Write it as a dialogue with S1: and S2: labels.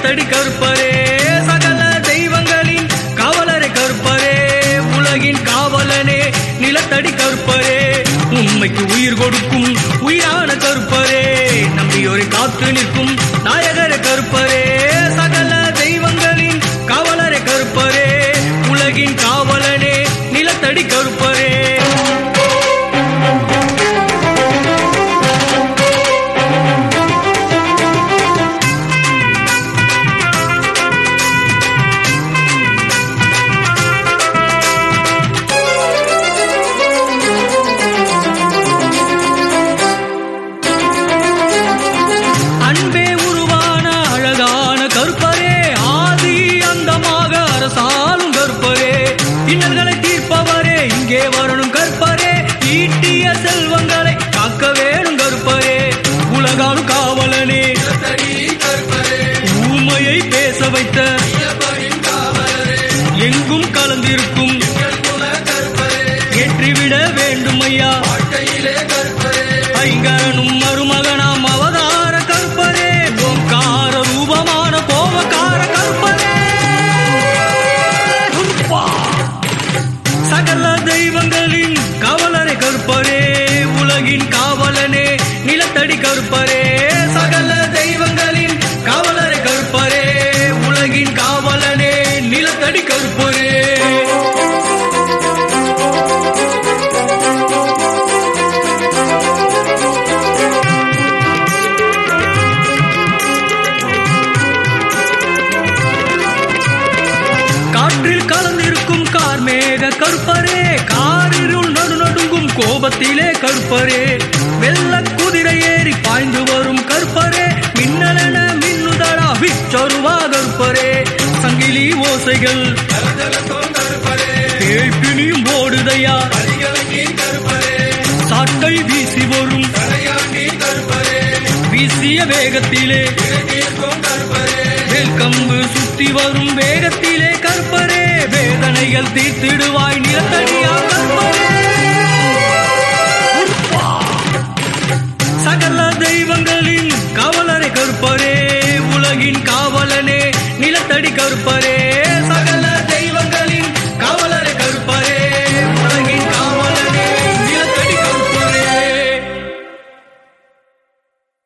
S1: நிலத்தடி கருப்பரே சகல தெய்வங்களின் காவலரை கருப்பரே உலகின் காவலனே நிலத்தடி கருப்பரே உண்மைக்கு உயிர் கொடுக்கும் உயிரான கருப்பரே நம்பியோரை காத்து நிற்கும் நாயகரை கருப்பரே சகல தெய்வங்களின் காவலரை கருப்பரே உலகின் காவலனே நிலத்தடி கருப்பரே அன்பே உருவான அழகான கருப்பரே ஆதி அந்தமாக அரசாலும் கருப்பரே இன்னல்களை தீர்ப்பவரே இங்கே வரணும் கருப்பரே ஈட்டிய செல்வங்களை காக்க வேணும் கருப்பரே உலகாலும் காவலனே ஊமையை பேச வைத்த எங்கும் கலந்திருக்கும் ஏற்றிவிட வேண்டும் ஐயா ஐங்கரனும் மருமகனாம் அவதார கற்பரே ஓங்கார ரூபமான கோபக்கார கற்பரே உப்பா! சகல தெய்வங்களின் காவலரை கருப்பரே உலகின் காவலனே நிலத்தடி கருப்பரே சகல தெய்வங்களின் காவலரை கருப்பரே உலகின் காவலனே நிலத்தடி கருப்பரே காற்றில் கலந்திருக்கும் கார்மேக கருப்பரே காரிருள் நடு நடுங்கும் கோபத்திலே கருப்பரே வெள்ள குதிரை ஏறி பாய்ந்து வரும் கருப்பரே மின்னலென மின்னுதடா விச்சொருவா கருப்பரே சங்கிலி ஓசைகள் கேழ்பினியும் ஓடுதையா சாட்டை வீசி வரும் வீசிய வேகத்திலே வேல்கம்பு சுத்தி வரும் வேகத்திலே கற்பரே வேதனைகள் தீர்த்திடுவாய் நிலத்தடியா கற்பரே உப்பா! சகல தெய்வங்களின் காவலரை கருப்பரே உலகின் காவலனே நிலத்தடி கருப்பரே